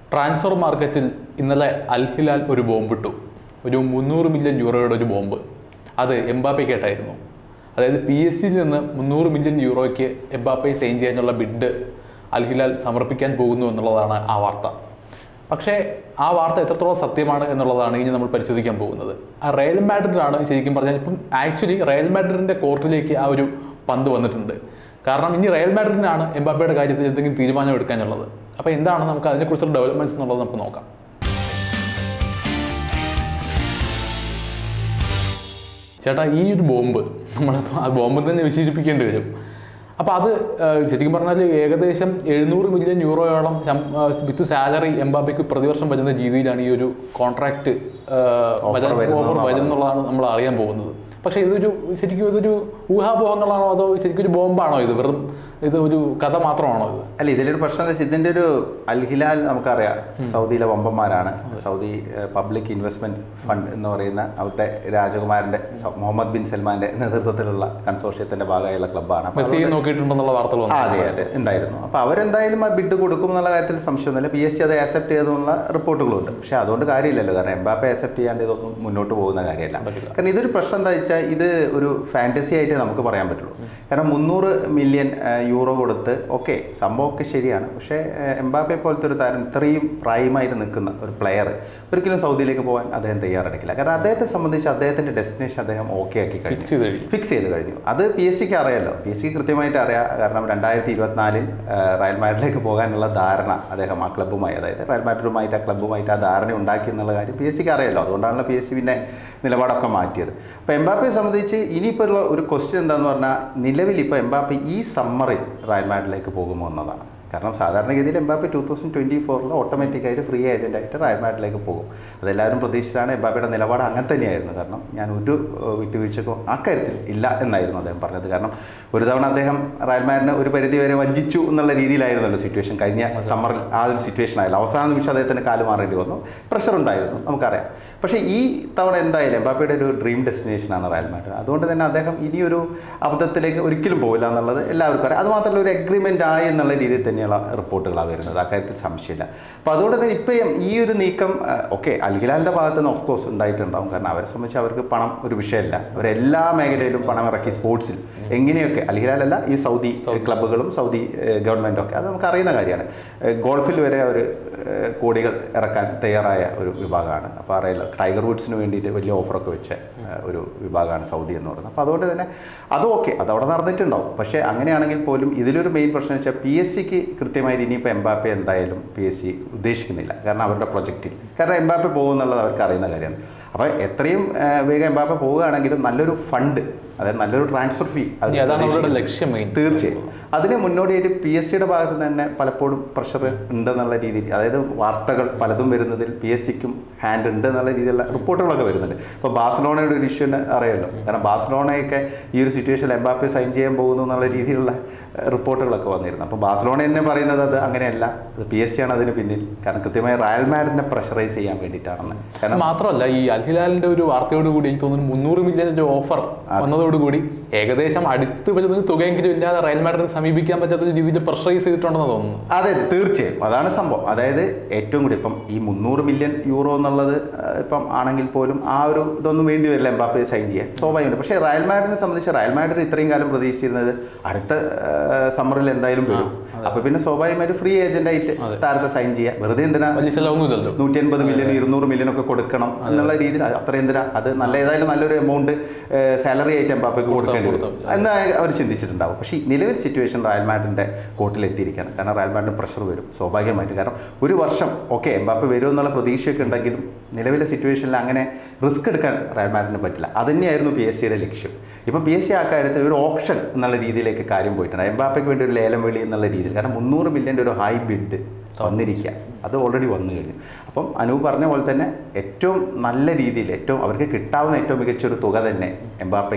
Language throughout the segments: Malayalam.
ട്രാൻസ്ഫർ മാർക്കറ്റിൽ ഇന്നലെ അൽ ഹിലാൽ ഒരു ബോംബിട്ടു ഒരു മുന്നൂറ് മില്യൺ യൂറോയുടെ ഒരു ബോംബ് അത് എംബാപ്പയ്ക്കായിട്ടായിരുന്നു അതായത് പി എസ് സിയിൽ നിന്ന് മുന്നൂറ് മില്യൺ യൂറോയ്ക്ക് എംബാപ്പയെ സൈൻ ചെയ്യാനുള്ള ബിഡ് അൽ ഹിലാൽ സമർപ്പിക്കാൻ പോകുന്നു എന്നുള്ളതാണ് ആ വാർത്ത പക്ഷേ ആ വാർത്ത എത്രത്തോളം സത്യമാണ് എന്നുള്ളതാണ് ഇനി നമ്മൾ പരിശോധിക്കാൻ പോകുന്നത് ആ റയൽ മാഡ്രിഡാണ് ശരിക്കും പറഞ്ഞാൽ ഇപ്പം ആക്ച്വലി റയൽ മാഡ്രിഡിൻ്റെ കോർട്ടിലേക്ക് ആ ഒരു പന്ത് വന്നിട്ടുണ്ട് കാരണം ഇനി റയൽ മാഡ്രിഡിനാണ് എംബാപ്പയുടെ കാര്യത്തിൽ എന്തെങ്കിലും തീരുമാനം എടുക്കാനുള്ളത് അപ്പോൾ എന്താണ് നമുക്ക് അതിനെക്കുറിച്ചുള്ള ഡെവലപ്മെന്റ്സ് എന്നുള്ളത് നമുക്ക് നോക്കാം ചേട്ടാ ഈ ഒരു ബോംബ് നമ്മൾ ആ ബോംബ് തന്നെ വിശേഷിപ്പിക്കേണ്ടി വരും അപ്പോൾ അത് ഏഹ്, ശരിക്കും പറഞ്ഞാൽ ഏകദേശം എഴുന്നൂറ് മില്യൺ യൂറോയോളം വിത്ത് സാലറി എംബാബയ്ക്ക് പ്രതിവർഷം വരുന്ന രീതിയിലാണ് ഈ ഒരു കോൺട്രാക്ട് വരുന്നു ഓഫർ എന്നാണ് വരുന്നുള്ളതാണ് നമ്മൾ അറിയാൻ പോകുന്നത് പക്ഷേ ഇതൊരു ശരിക്കും ഇതൊരു ഊഹാപോഹങ്ങളാണോ അതോ ശരിക്കും ഒരു ബോംബാണോ ഇത് വെറും ഇത് ഒരു കഥ മാത്രമാണോ ഇത് അല്ല ഇതിലൊരു പ്രശ്നം എന്താ വെച്ചാൽ ഇതിന്റെ ഒരു അൽ ഹിലാൽ നമുക്കറിയാം സൗദിയിലെ വമ്പന്മാരാണ് സൗദി പബ്ലിക് ഇൻവെസ്റ്റ്മെന്റ് ഫണ്ട് എന്ന് പറയുന്ന അവരുടെ രാജകുമാരന്റെ സ- മുഹമ്മദ് ബിൻ സൽമാന്റെ നേതൃത്വത്തിലുള്ള കൺസോർഷ്യത്തിന്റെ ഭാഗമായുള്ള ക്ലബ്ബാണ് അപ്പൊ മെസ്സിയെ നോക്കിയിട്ടുണ്ടെന്നുള്ള വാർത്തകൾ ആ, വന്നു അതെ അതെ ഉണ്ടായിരുന്നു അപ്പോൾ അവരെന്തായാലും ആ ബിഡ് കൊടുക്കും എന്നുള്ള കാര്യത്തിൽ സംശയമൊന്നുമില്ല പി എസ് സി അത് ആക്സെപ്റ്റ് ചെയ്തെന്നുള്ള റിപ്പോർട്ടുകളുണ്ട് പക്ഷേ അതുകൊണ്ട് കാര്യമില്ലല്ലോ കാരണം എംബാപ്പെ ആക്സെപ്റ്റ് ചെയ്യാണ്ട് ഇതൊന്നും മുന്നോട്ട് പോകുന്ന കാര്യമല്ല പറ്റില്ല. കാരണം ഇതൊരു പ്രശ്നം എന്താ വെച്ചാൽ ഇത് ഒരു ഫാൻറ്റസി ആയിട്ട് നമുക്ക് പറയാൻ പറ്റുള്ളൂ കാരണം മുന്നൂറ് മില്യൺ യൂറോ കൊടുത്ത് ഓക്കെ സംഭവമൊക്കെ ശരിയാണ് പക്ഷേ ഏഹ്, എംബാപ്പെ പോലത്തെ ഒരു താരം ഇത്രയും പ്രായമായിട്ട് നിൽക്കുന്ന ഒരു പ്ലെയർ ഒരിക്കലും സൗദിയിലേക്ക് പോകാൻ അദ്ദേഹം തയ്യാറെടുക്കില്ല കാരണം അദ്ദേഹത്തെ സംബന്ധിച്ച് അദ്ദേഹത്തിൻ്റെ ഡെസ്റ്റിനേഷൻ അദ്ദേഹം ഓക്കെ ആക്കി കഴിഞ്ഞു ഫിക്സ് ചെയ്ത് കഴിഞ്ഞു ഫിക്സ് ചെയ്ത് കഴിഞ്ഞു അത് പി എസ് സിക്ക് അറിയാലോ പി എസ് സിക്ക് കൃത്യമായിട്ട് അറിയാം കാരണം രണ്ടായിരത്തി ഇരുപത്തിനാലിൽ റയൽ മാഡ്രിഡിലേക്ക് പോകാനുള്ള ധാരണ അദ്ദേഹം ആ ക്ലബ്ബുമായി അതായത് റയൽ മാഡ്രിഡുമായിട്ട് ആ ക്ലബ്ബുമായിട്ട് ആ ധാരണ ഉണ്ടാക്കി എന്നുള്ള കാര്യം പി എസ് സിക്ക് അറിയാലോ അതുകൊണ്ടാണല്ലോ പി എസ് സി പിന്നെ നിലപാടൊക്കെ മാറ്റിയത് അപ്പോൾ എംബാപ്പയെ സംബന്ധിച്ച് ഇനിയിപ്പോൾ ഉള്ള ഒരു ക്വസ്റ്റ്യൻ എന്താന്ന് പറഞ്ഞാൽ നിലവിൽ ഇപ്പോൾ എംബാപ്പെ ഈ സമ്മറിൽ റയൽ മാഡ്രിഡിലേക്ക് പോകുമോ എന്നതാണ് കാരണം സാധാരണഗതിയിൽ എംബാപ്പെ ടൂ തൗസൻഡ് ട്വൻറ്റി ഫോറിൽ ഓട്ടോമാറ്റിക്കായിട്ട് ഫ്രീ ഏജൻ്റായിട്ട് റയൽ മാഡ്രിഡിലേക്ക് പോകും അതെല്ലാവരും പ്രതീക്ഷിച്ചാണ് എംബാപ്പയുടെ നിലപാട് അങ്ങനെ തന്നെയായിരുന്നു കാരണം ഞാൻ ഒരു ഏഹ്, വിട്ടുവീഴ്ചക്കും അക്കാര്യത്തിൽ ഇല്ല എന്നായിരുന്നു അദ്ദേഹം പറഞ്ഞത് കാരണം ഒരു തവണ അദ്ദേഹം റയൽ മാഡ്രിഡിനെ ഒരു പരിധി വരെ വഞ്ചിച്ചു എന്നുള്ള രീതിയിലായിരുന്നല്ലോ സിറ്റുവേഷൻ കഴിഞ്ഞ സമ്മറിൽ ആ ഒരു സിറ്റുവേഷൻ ആയാലും അവസാന നിമിഷം അദ്ദേഹത്തിന് കാല് മാറേണ്ടി വന്നു പ്രഷർ ഉണ്ടായിരുന്നു നമുക്കറിയാം പക്ഷേ ഈ തവണ എന്തായാലും എംബാപ്പയുടെ ഒരു ഡ്രീം ഡെസ്റ്റിനേഷനാണ് റയൽ മാഡ്രിഡ് അതുകൊണ്ട് തന്നെ അദ്ദേഹം ഇനിയൊരു അബദ്ധത്തിലേക്ക് ഒരിക്കലും പോകില്ല എന്നുള്ളത് എല്ലാവർക്കും അറിയാം അതുമാത്രമല്ല ഒരു അഗ്രിമെൻ്റ് ആയി എന്നുള്ള രീതിയിൽ തന്നെയുള്ള റിപ്പോർട്ടുകളാണ് വരുന്നത് അക്കാര്യത്തിൽ സംശയമില്ല അപ്പോൾ അതുകൊണ്ട് തന്നെ ഇപ്പം ഈ ഒരു നീക്കം ഓക്കെ അൽഹിലാലിൻ്റെ ഭാഗത്ത് നിന്ന് ഓഫ് കോഴ്സ് ഉണ്ടായിട്ടുണ്ടാവും കാരണം അവരെ സംബന്ധിച്ച് അവർക്ക് പണം ഒരു വിഷയമല്ല അവരെല്ലാ മേഖലയിലും പണം ഇറക്കി സ്പോർട്സിൽ എങ്ങനെയൊക്കെ അൽഹിലാലല്ല ഈ സൗദി ക്ലബ്ബുകളും സൗദി ഗവൺമെൻറ്റും ഒക്കെ അത് നമുക്ക് അറിയുന്ന കാര്യമാണ് ഏഹ് ഗോൾഫിൽ വരെ അവർ ഏഹ് കോടികൾ ഇറക്കാൻ തയ്യാറായ ഒരു വിഭാഗമാണ് അപ്പോൾ അറിയില്ല ടൈഗർ വുഡ്സിന് വേണ്ടിയിട്ട് വലിയ ഓഫറൊക്കെ വെച്ച ഏഹ് ഒരു വിഭാഗമാണ് സൗദി എന്ന് പറയുന്നത് അപ്പോൾ അതുകൊണ്ട് തന്നെ അതും ഓക്കെ അത് അവിടെ നടന്നിട്ടുണ്ടാവും പക്ഷേ അങ്ങനെയാണെങ്കിൽ പോലും ഇതിലൊരു മെയിൻ പ്രശ്നം വെച്ചാൽ പി എസ് സിക്ക് കൃത്യമായിട്ട് ഇനിയിപ്പോൾ എംബാപ്പെ എന്തായാലും പി എസ് സി ഉദ്ദേശിക്കുന്നില്ല കാരണം അവരുടെ പ്രൊജക്റ്റിൽ കാരണം എംബാപ്പെ പോകുമെന്നുള്ളത് അവർക്ക് അറിയുന്ന കാര്യമാണ് അപ്പോൾ എത്രയും ഏഹ് വേഗം എംബാപ്പെ പോവുകയാണെങ്കിലും നല്ലൊരു ഫണ്ട് അതായത് നല്ലൊരു ട്രാൻസ്ഫർ ഫീ ഇനി അതാണ് അവരുടെ ലക്ഷ്യം മെയിൻ തീർച്ചയായും അതിന് മുന്നോടിയായിട്ട് പി എസ് സിയുടെ ഭാഗത്ത് നിന്ന് തന്നെ പലപ്പോഴും പ്രഷർ ഉണ്ടെന്നുള്ള രീതിയിൽ അതായത് വാർത്തകൾ പലതും വരുന്നതിൽ പി എസ് സിക്കും ഹാൻഡ് ഉണ്ട് എന്നുള്ള രീതിയിലുള്ള റിപ്പോർട്ടുകളൊക്കെ വരുന്നുണ്ട് ഇപ്പോൾ ബാഴ്സലോണയുടെ ഒരു ഇഷ്യൂ അറിയാമല്ലോ കാരണം ബാഴ്സലോണയൊക്കെ ഈ ഒരു സിറ്റുവേഷനിൽ എംബാപ്പെ സൈൻ ചെയ്യാൻ പോകുന്നു എന്നുള്ള രീതിയിലുള്ള ഏഹ്, റിപ്പോർട്ടുകളൊക്കെ വന്നിരുന്നു അപ്പോൾ ബാഴ്സലോണ തന്നെ പറയുന്നത് അത് അങ്ങനെയല്ല അത് പി എസ് സി ആണ് അതിന് പിന്നിൽ കാരണം കൃത്യമായി റയൽ മാഡിനെ പ്രഷറൈസ് ചെയ്യാൻ വേണ്ടിയിട്ടാണെന്ന് കാരണം മാത്രമല്ല ഈ അൽഹിലാലിന്റെ ഒരു വാർത്തയോട് കൂടി എനിക്ക് തോന്നുന്നു മുന്നൂറ് മില്യൺ ഒരു ഓഫർ വന്നതോടുകൂടി ഏകദേശം അടുത്ത് വരുന്ന തുകയെങ്കിലും ഇല്ലാതെ റയൽ മാഡ്രിഡിനെ സമീപിക്കാൻ പറ്റാത്ത രീതിയിൽ പ്രഷറൈസ് ചെയ്തിട്ടുണ്ടെന്ന് തോന്നുന്നു അതെ അതെ, തീർച്ചയായും അതാണ് സംഭവം അതായത് ഏറ്റവും കൂടി ഇപ്പം ഈ മുന്നൂറ് മില്യൺ യൂറോ എന്നുള്ളത് ആ, ഇപ്പം ആണെങ്കിൽ പോലും ആ ഒരു ഇതൊന്നും വേണ്ടി വരില്ല എംബാപ്പയെ സൈൻ ചെയ്യാൻ സ്വാഭാവികമുണ്ട് പക്ഷേ റയൽ മാഡ്രിഡിനെ സംബന്ധിച്ച് റയൽ മാഡ്രിഡ് ഇത്രയും കാലം പ്രതീക്ഷിച്ചിരുന്നത് അടുത്ത സമ്മറിൽ എന്തായാലും വരും അപ്പൊ പിന്നെ സ്വാഭാവികമായിട്ട് ഫ്രീ ഏജന്റ് ആയിട്ട് താരത്തെ സൈൻ ചെയ്യാം വെറുതെ എന്തിനാ വലിയ ചെലവൊന്നുമില്ലല്ലോ നൂറ്റി അൻപത് മില്യൺ ഇരുന്നൂറ് മില്യൺ ഒക്കെ കൊടുക്കണം എന്നുള്ള രീതിയിൽ അത് അത്ര എന്തിനാ അത് നല്ല ഏതായാലും നല്ലൊരു എമൗണ്ട് സാലറി ആയിട്ട് എംബാപ്പയ്ക്ക് കൊടുക്കേണ്ടി വരും എന്ന് അവർ ചിന്തിച്ചിട്ടുണ്ടാവും പക്ഷേ ഈ നിലവിൽ സിറ്റുവേഷൻ റയൽ മാഡിൻ്റെ കോർട്ടിലെത്തിയിരിക്കുകയാണ് കാരണം റയൽ മാഡിന് പ്രഷർ വരും സ്വാഭാവികമായിട്ട് കാരണം ഒരു വർഷം ഓക്കെ എംബാപ്പ വരും എന്നുള്ള പ്രതീക്ഷയൊക്കെ ഉണ്ടെങ്കിലും നിലവിലെ സിറ്റുവേഷനിൽ അങ്ങനെ റിസ്ക് എടുക്കാൻ റയൽ മാഡിന് പറ്റില്ല അതുതന്നെയായിരുന്നു പി എസ് സിയുടെ ലക്ഷ്യം ഇപ്പോൾ പി എസ് സി ആ കാര്യത്തിൽ ഒരു ഓപ്ഷൻ എന്നുള്ള രീതിയിലേക്ക് കാര്യം പോയിട്ടുണ്ട് എംബാപ്പയ്ക്ക് വേണ്ടി ഒരു ലേലം വിളി എന്നുള്ള രീതിയിൽ കാരണം മുന്നൂറ് മില്യൻ്റെ ഒരു ഹൈ ബിഡ് വന്നിരിക്കുക അത് ഓൾറെഡി വന്നു കഴിഞ്ഞു അപ്പം അനൂപ് പറഞ്ഞ പോലെ തന്നെ ഏറ്റവും നല്ല രീതിയിൽ ഏറ്റവും അവർക്ക് കിട്ടാവുന്ന ഏറ്റവും മികച്ച ഒരു തുക തന്നെ എംബാപ്പയ്ക്ക്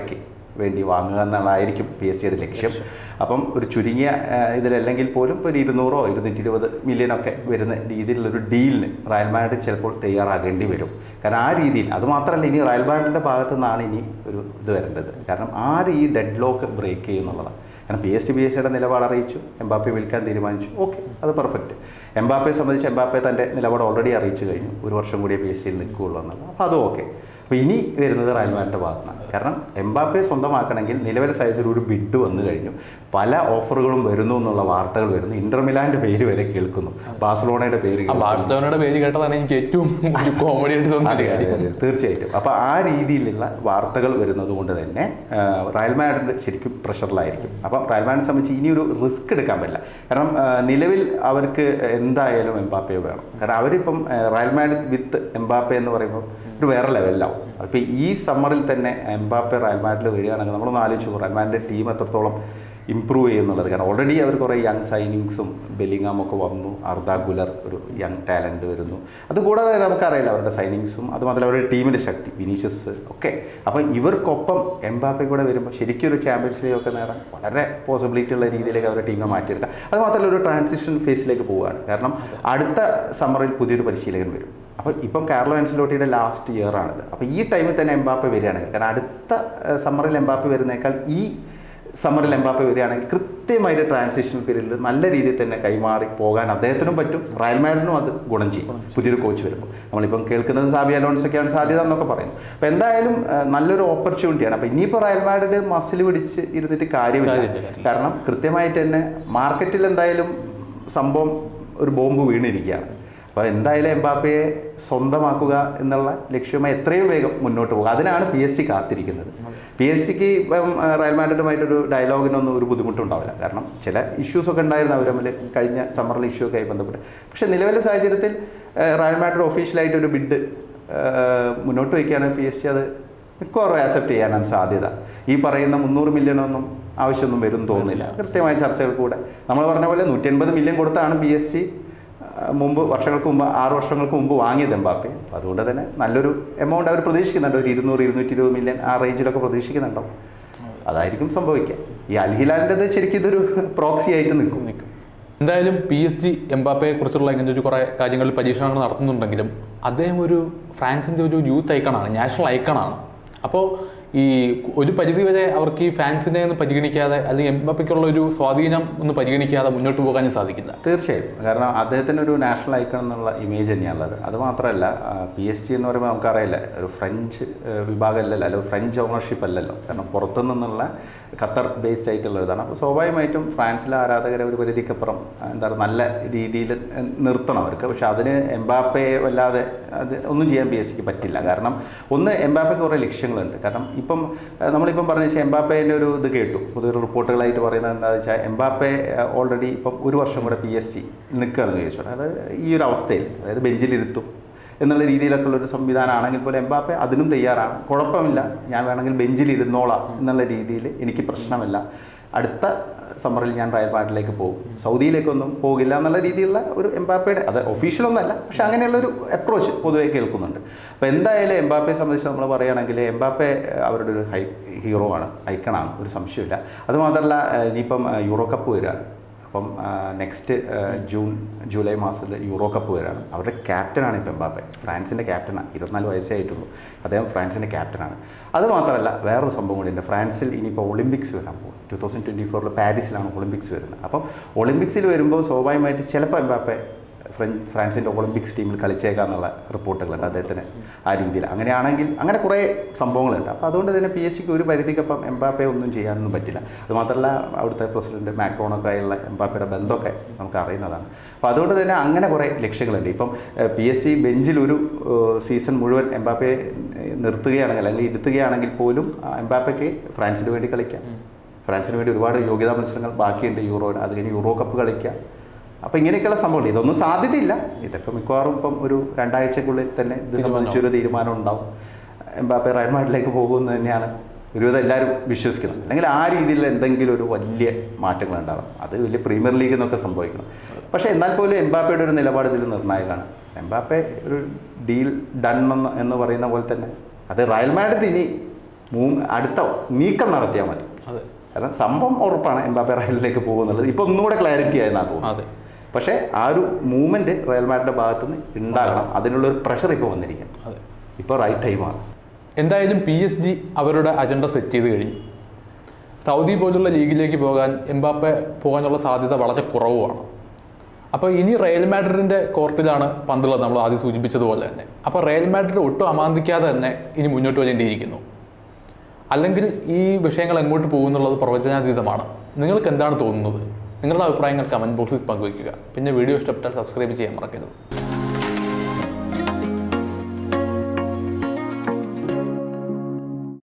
വേണ്ടി വാങ്ങുക എന്നുള്ളതായിരിക്കും പി എസ് സിയുടെ ലക്ഷ്യം അപ്പം ഒരു ചുരുങ്ങിയ ആ, ഇതിലല്ലെങ്കിൽ പോലും ഇപ്പോൾ ഒരു ഇരുന്നൂറോ ഇരുന്നൂറ്റി ഇരുപത് മില്യനൊക്കെ വരുന്ന രീതിയിലുള്ളൊരു ഡീലിന് റയൽ മാഡ്രിഡ് ചിലപ്പോൾ തയ്യാറാകേണ്ടി വരും കാരണം ആ രീതിയിൽ അത് മാത്രമല്ല ഇനി റയൽ മാഡ്രിഡിൻ്റെ ഭാഗത്തു നിന്നാണ് ഇനി ഒരു ഇത് വരേണ്ടത് കാരണം ആര് ഈ ഡെഡ് ലോക്ക് ബ്രേക്ക് ചെയ്യുന്നുള്ളതാണ് കാരണം P S C B S സിയുടെ നിലപാട് അറിയിച്ചു എംബാപ്പെ വിൽക്കാൻ തീരുമാനിച്ചു ഓക്കെ അത് പെർഫെക്റ്റ് എംബാപ്പയെ സംബന്ധിച്ച് എംബാപ്പെ തൻ്റെ നിലപാട് ഓൾറെഡി അറിയിച്ചു കഴിഞ്ഞു ഒരു വർഷം കൂടിയേ പി എസ് സിയിൽ നിൽക്കുകയുള്ളൂ എന്നുള്ളത് അപ്പോൾ അതും ഓക്കെ അപ്പോൾ ഇനി വരുന്നത് റയൽ മാഡ്രിഡിൻ്റെ ഭാഗത്താണ് കാരണം എംബാപ്പയെ സ്വന്തമാക്കണമെങ്കിൽ നിലവിലെ സാഹചര്യത്തിൽ ഒരു ബിഡ് വന്നു കഴിഞ്ഞു പല ഓഫറുകളും വരുന്നു എന്നുള്ള വാർത്തകൾ വരുന്നു ഇന്റർമിലാൻ്റെ പേര് വരെ കേൾക്കുന്നു ബാഴ്സലോണയുടെ പേര് ആ കേൾക്കുന്നു. ബാഴ്സലോണയുടെ പേര് കേട്ടതാണ് എനിക്ക് ഏറ്റവും ഒരു കോമഡി ആയിട്ട് തോന്നിയ അതെ, കാര്യം അതെ, അതെ, തീർച്ചയായിട്ടും അപ്പോൾ ആ രീതിയിലുള്ള വാർത്തകൾ വരുന്നത് കൊണ്ട് തന്നെ ആ, റയൽ മാഡ്രിഡ് ശരിക്കും പ്രഷറിലായിരിക്കും അപ്പം റയൽ മാഡ്രിഡ് സംബന്ധിച്ച് ഇനി ഒരു റിസ്ക് എടുക്കാൻ പറ്റില്ല കാരണം ആ, നിലവിൽ അവർക്ക് എന്തായാലും എംബാപ്പയെ വേണം കാരണം അവരിപ്പം ആ, റയൽ മാഡ്രിഡ് വിത്ത് എംബാപ്പെ എന്ന് പറയുമ്പോൾ ഒരു വേറെ ലെവലിലാവും അപ്പോൾ ഈ സമ്മറിൽ തന്നെ എംബാപ്പെ റയൽ മാഡ്രിഡിൽ വരികയാണെങ്കിൽ നമ്മളൊന്ന് ആലോചിച്ചു റയൽ മാഡ്രിഡ് ടീം എത്രത്തോളം ഇമ്പ്രൂവ് ചെയ്യുന്നുള്ളത് കാരണം ഓൾറെഡി അവർ കുറേ യങ് സൈനിങ്സും ബെല്ലിങ്ങാം ഒക്കെ വന്നു അർദ ഗുലർ ഒരു യങ് ടാലൻറ്റ് വരുന്നു അതുകൂടാതെ നമുക്കറിയില്ല അവരുടെ സൈനിങ്സും അതുമാത്രമല്ല അവരുടെ ടീമിൻ്റെ ശക്തി വിനീഷ്യസ് ഒക്കെ അപ്പോൾ ഇവർക്കൊപ്പം എംബാപ്പെ കൂടെ വരുമ്പോൾ ശരിക്കും ഒരു ചാമ്പ്യൻസ് ലീഗ് ഒക്കെ നേടാൻ വളരെ പോസിബിലിറ്റി ഉള്ള രീതിയിലേക്ക് അവരുടെ ടീമിനെ മാറ്റിയെടുക്കാം അത് മാത്രമല്ല ഒരു ട്രാൻസിഷൻ ഫേസിലേക്ക് പോവുകയാണ് കാരണം അടുത്ത സമ്മറിൽ പുതിയൊരു പരിശീലകൻ വരും അപ്പോൾ ഇപ്പം കാർലോ ആൻസലോട്ടിയുടെ ലാസ്റ്റ് ഇയർ ആണിത് അപ്പോൾ ഈ ടൈമിൽ തന്നെ എംബാപ്പെ വരികയാണെങ്കിൽ കാരണം അടുത്ത സമ്മറിൽ എംബാപ്പെ വരുന്നേക്കാൾ ഈ സമ്മറിൽ എംബാപ്പെ വരികയാണെങ്കിൽ കൃത്യമായിട്ട് ട്രാൻസിഷൻ പീരീഡിൽ നല്ല രീതിയിൽ തന്നെ കൈമാറി പോകാൻ അദ്ദേഹത്തിനും പറ്റും റയൽ മാഡ്രിഡിനും അത് ഗുണം ചെയ്യും പുതിയൊരു കോച്ച് വരുമ്പോൾ നമ്മളിപ്പം കേൾക്കുന്നത് സാബി അലോൺസൊക്കെയാണ് സാധ്യത എന്നൊക്കെ പറയുന്നു അപ്പോൾ എന്തായാലും ആ, നല്ലൊരു ഓപ്പർച്യൂണിറ്റിയാണ് അപ്പോൾ ഇനിയിപ്പോൾ റയൽ മാഡ്രിഡ് മസിൽ പിടിച്ച് ഇരുന്നിട്ട് കാര്യമില്ല കാര്യമില്ല. കാരണം കൃത്യമായിട്ട് തന്നെ മാർക്കറ്റിൽ എന്തായാലും സംഭവം ഒരു ബോംബ് വീണിരിക്കുകയാണ് അപ്പോൾ എന്തായാലും എംബാപ്പയെ സ്വന്തമാക്കുക എന്നുള്ള ലക്ഷ്യവുമായി എത്രയും വേഗം മുന്നോട്ട് പോകുക അതിനാണ് പി എസ് സി കാത്തിരിക്കുന്നത് പി എസ് സിക്ക് ഇപ്പം ആ, റയൽ മാഡ്രിഡുമായിട്ടൊരു ഡയലോഗിനൊന്നും ഒരു ബുദ്ധിമുട്ടുണ്ടാവില്ല കാരണം ചില ഇഷ്യൂസൊക്കെ ഉണ്ടായിരുന്നു അവർ തമ്മിൽ കഴിഞ്ഞ സമ്മറിൽ ഇഷ്യൂ ഒക്കെ ആയി ബന്ധപ്പെട്ട് പക്ഷേ നിലവിലെ സാഹചര്യത്തിൽ ആ, റയൽ മാഡ്രിഡ് ഒഫീഷ്യലായിട്ട് ഒരു ബിഡ് മുന്നോട്ട് വയ്ക്കുകയാണെങ്കിൽ പി എസ് സി അത് മിക്കവാറും ആക്സെപ്റ്റ് ചെയ്യാനാണ് സാധ്യത ഈ പറയുന്ന മുന്നൂറ് മില്യണൊന്നും ആവശ്യമൊന്നും വരും തോന്നുന്നില്ല കൃത്യമായ ചർച്ചകൾ കൂടെ നമ്മൾ പറഞ്ഞ പോലെ നൂറ്റി എൺപത് മില്യൺ കൊടുത്താണ് പി എസ് സി മുമ്പ് വർഷങ്ങൾക്ക് മുമ്പ് ആറ് വർഷങ്ങൾക്ക് മുമ്പ് വാങ്ങിയത് എംബാപ്പെ അപ്പോൾ അതുകൊണ്ട് തന്നെ നല്ലൊരു എമൗണ്ട് അവർ പ്രതീക്ഷിക്കുന്നുണ്ട് ഒരു ഇരുന്നൂറ് ഇരുന്നൂറ്റി ഇരുപത് മില്യൺ ആ റേഞ്ചിലൊക്കെ പ്രതീക്ഷിക്കുന്നുണ്ടാവും അതായിരിക്കും സംഭവിക്കുക ഈ അൽഹിലാലിൻ്റെത് ശരിക്കും ഇതൊരു പ്രോക്സി ആയിട്ട് നിൽക്കും നിൽക്കും എന്തായാലും പി എസ് ജി എംബാപ്പയെ കുറിച്ചുള്ള ഇങ്ങനത്തെ ഒരു കുറേ കാര്യങ്ങളിൽ പരീക്ഷണങ്ങൾ നടത്തുന്നുണ്ടെങ്കിലും അദ്ദേഹം ഒരു ഫ്രാൻസിൻ്റെ ഒരു യൂത്ത് ഐക്കണാണ് നാഷണൽ ഐക്കണാണ് അപ്പോൾ ഈ ഒരു പരിധി വരെ അവർക്ക് ഈ ഫാൻസിനെ ഒന്ന് പരിഗണിക്കാതെ അല്ലെങ്കിൽ എംബാപ്പയ്ക്കുള്ള ഒരു സ്വാധീനം ഒന്ന് പരിഗണിക്കാതെ മുന്നോട്ട് പോകാനും സാധിക്കില്ല തീർച്ചയായും കാരണം അദ്ദേഹത്തിന് ഒരു നാഷണൽ ഐക്കൺ എന്നുള്ള ഇമേജ് തന്നെയാണുള്ളത് അത് മാത്രമല്ല പി എസ് ജി എന്ന് പറയുമ്പോൾ നമുക്കറിയില്ല ഒരു ഫ്രഞ്ച് ആ, വിഭാഗമല്ലല്ലോ അല്ലെങ്കിൽ ഫ്രഞ്ച് ഓണർഷിപ്പ് അല്ലല്ലോ കാരണം പുറത്തു നിന്നുള്ള ഖത്തർ ബേസ്ഡ് ആയിട്ടുള്ള ഇതാണ് അപ്പോൾ സ്വാഭാവികമായിട്ടും ഫ്രാൻസിലെ ആരാധകരെ ഒരു പരിധിക്കപ്പുറം ആ, എന്താ പറയുക നല്ല രീതിയിൽ നിർത്തണം അവർക്ക് പക്ഷെ അതിന് എംബാപ്പയെ വല്ലാതെ അത് ഒന്നും ചെയ്യാൻ പി എസ് സിക്ക് പറ്റില്ല കാരണം ഒന്ന് എംബാപ്പയ്ക്ക് കുറേ ലക്ഷ്യങ്ങളുണ്ട് കാരണം ഇപ്പം ആ, നമ്മളിപ്പം പറഞ്ഞ വെച്ചാൽ എംബാപ്പേൻ്റെ ഒരു ഇത് കേട്ടു പുതിയൊരു റിപ്പോർട്ടുകളായിട്ട് പറയുന്നത് എന്താണെന്ന് വെച്ചാൽ എംബാപ്പെ ഓൾറെഡി ഇപ്പം ഒരു വർഷം കൂടെ പി എസ് ജി നിൽക്കുകയാണെന്ന് ചോദിച്ചോട്ടെ അതായത് ഈ ഒരു അവസ്ഥയിൽ അതായത് ബെഞ്ചിലിരുത്തും എന്നുള്ള രീതിയിലൊക്കെ ഉള്ളൊരു സംവിധാനമാണെങ്കിൽ പോലും എംബാപ്പെ അതിനും തയ്യാറാണ് കുഴപ്പമില്ല ഞാൻ വേണമെങ്കിൽ ബെഞ്ചിൽ ഇരുന്നോളാം എന്നുള്ള രീതിയിൽ എനിക്ക് പ്രശ്നമില്ല അടുത്ത സമ്മറിൽ ഞാൻ റയൽ മാഡ്രിഡിലേക്ക് പോകും സൗദിയിലേക്കൊന്നും പോകില്ല എന്നുള്ള രീതിയിലുള്ള ഒരു എംബാപ്പയുടെ അത് ഒഫീഷ്യലൊന്നല്ല പക്ഷെ അങ്ങനെയുള്ളൊരു അപ്രോച്ച് പൊതുവെ കേൾക്കുന്നുണ്ട് അപ്പോൾ എന്തായാലും എംബാപ്പയെ സംബന്ധിച്ച് നമ്മൾ പറയുകയാണെങ്കിൽ എംബാപ്പെ ഏഹ്, അവരുടെ ഒരു ഹൈ ഹീറോ ആണ് ഐക്കണാണ് ഒരു സംശയമില്ല അതുമാത്രമല്ല ഏഹ്, ഇനിയിപ്പം ഏഹ്, യൂറോ കപ്പ് വരികയാണ് അപ്പം നെക്സ്റ്റ് ജൂൺ ജൂലൈ മാസത്തിൽ യൂറോ കപ്പ് വരികയാണ് അവരുടെ ക്യാപ്റ്റനാണ് ഇപ്പം എംബാപ്പെ ഫ്രാൻസിൻ്റെ ക്യാപ്റ്റനാണ് ഇരുപത്തിനാല് വയസ്സേ ആയിട്ടുള്ളൂ അദ്ദേഹം ഫ്രാൻസിൻ്റെ ക്യാപ്റ്റനാണ് അത് മാത്രമല്ല വേറൊരു സംഭവം കൂടി ഉണ്ട് ഫ്രാൻസിൽ ഇനിയിപ്പോൾ ഒളിമ്പിക്സ് വരാൻ പോകും ടു തൗസൻഡ് ട്വൻറ്റി ഫോറിൽ പാരീസിലാണ് ഒളിമ്പിക്സ് വരുന്നത് അപ്പം ഒളിമ്പിക്സിൽ വരുമ്പോൾ സ്വാഭാവികമായിട്ട് ചിലപ്പോൾ എംബാപ്പെ ഫ്രഞ്ച് ഫ്രാൻസിൻ്റെ ഒളിമ്പിക്സ് ടീമിൽ കളിച്ചേക്കാം എന്നുള്ള റിപ്പോർട്ടുകളുണ്ട് അദ്ദേഹത്തിന് ആ രീതിയിൽ അങ്ങനെയാണെങ്കിൽ അങ്ങനെ കുറേ സംഭവങ്ങളുണ്ട് അപ്പോൾ അതുകൊണ്ട് തന്നെ പി എസ് സിക്ക് ഒരു പരിധിക്കപ്പം എംബാപ്പയെ ഒന്നും ചെയ്യാനൊന്നും പറ്റില്ല അതുമാത്രമല്ല അവിടുത്തെ പ്രസിഡന്റ് മാക്രോണൊക്കെ ആയുള്ള എംബാപ്പയുടെ ബന്ധമൊക്കെ നമുക്ക് അറിയുന്നതാണ് അപ്പോൾ അതുകൊണ്ട് തന്നെ അങ്ങനെ കുറേ ലക്ഷ്യങ്ങളുണ്ട് ഇപ്പം പി എസ് സി ബെഞ്ചിൽ ഒരു സീസൺ മുഴുവൻ എംബാപ്പയെ ഏഹ്, നിർത്തുകയാണെങ്കിൽ അല്ലെങ്കിൽ ഇരുത്തുകയാണെങ്കിൽ പോലും ആ എംബാപ്പയ്ക്ക് ഫ്രാൻസിന് വേണ്ടി കളിക്കാം ഫ്രാൻസിന് വേണ്ടി ഒരുപാട് യോഗ്യതാ മത്സരങ്ങൾ ബാക്കിയുണ്ട് യൂറോയുടെ അത് കഴിഞ്ഞ് യൂറോ കപ്പ് കളിക്കാം അപ്പോൾ ഇങ്ങനെയൊക്കെയുള്ള സംഭവങ്ങൾ ഇതൊന്നും സാധ്യതയില്ല ഇതൊക്കെ മിക്കവാറും ഇപ്പം ഒരു രണ്ടാഴ്ചക്കുള്ളിൽ തന്നെ ഇത് സംബന്ധിച്ചൊരു തീരുമാനം ഉണ്ടാവും എംബാപ്പെ റയൽ മാഡ്രിഡിലേക്ക് പോകുമെന്ന് തന്നെയാണ് ഒരുവിധം എല്ലാവരും വിശ്വസിക്കുന്നത് അല്ലെങ്കിൽ ആ രീതിയിൽ എന്തെങ്കിലും ഒരു വലിയ മാറ്റങ്ങൾ ഉണ്ടാവും അത് വലിയ പ്രീമിയർ ലീഗ് എന്നൊക്കെ സംഭവിക്കണം പക്ഷേ എന്നാൽ പോലും എംബാപ്പയുടെ ഒരു നിലപാട് ഇതിൽ നിർണായകമാണ് എംബാപ്പെ ഒരു ഡീൽ ഡൺ എന്ന് എന്ന് പറയുന്ന പോലെ തന്നെ അത് റയൽ മാഡ്രിഡ് ഇനി മൂ അടുത്ത നീക്കം നടത്തിയാൽ മതി അതെ കാരണം സംഭവം ഉറപ്പാണ് എംബാപ്പെ റയലിലേക്ക് പോകുന്നുള്ളത് ഇപ്പോൾ ഒന്നുകൂടെ ക്ലാരിറ്റി ആയെന്നാണ് തോന്നുന്നത് അതെ പക്ഷേ ആ ഒരു മൂവ്മെൻറ്റ് റയൽ മാഡ്രിഡ് ഭാഗത്തു നിന്ന് ഉണ്ടാകണം അതിനുള്ള ഒരു പ്രഷർ ഇപ്പോൾ വന്നിരിക്കും അതെ ഇപ്പോൾ റൈറ്റ് ടൈമാണ് എന്തായാലും പി എസ് ജി അവരുടെ അജണ്ട സെറ്റ് ചെയ്ത് കഴിഞ്ഞു സൗദി പോലുള്ള ലീഗിലേക്ക് പോകാൻ എംബാപ്പെ പോകാനുള്ള സാധ്യത വളരെ കുറവുമാണ് അപ്പോൾ ഇനി റയൽ മാഡ്രിഡിൻ്റെ കോർട്ടിലാണ് പന്തുള്ളത് നമ്മൾ ആദ്യം സൂചിപ്പിച്ചതുപോലെ തന്നെ അപ്പോൾ റയൽ മാഡ്രിഡ് ഒട്ടും അമാന്തിക്കാതെ തന്നെ ഇനി മുന്നോട്ട് വരേണ്ടിയിരിക്കുന്നു അല്ലെങ്കിൽ ഈ വിഷയങ്ങൾ എങ്ങോട്ട് പോകുന്നുള്ളത് പ്രവചനാതീതമാണ് നിങ്ങൾക്ക് എന്താണ് തോന്നുന്നത് നിങ്ങളുടെ അഭിപ്രായങ്ങൾ കമൻറ്റ് ബോക്സിൽ പങ്കുവയ്ക്കുക പിന്നെ വീഡിയോ ഇഷ്ടപ്പെട്ടാൽ സബ്സ്ക്രൈബ് ചെയ്യാൻ മറക്കരുത്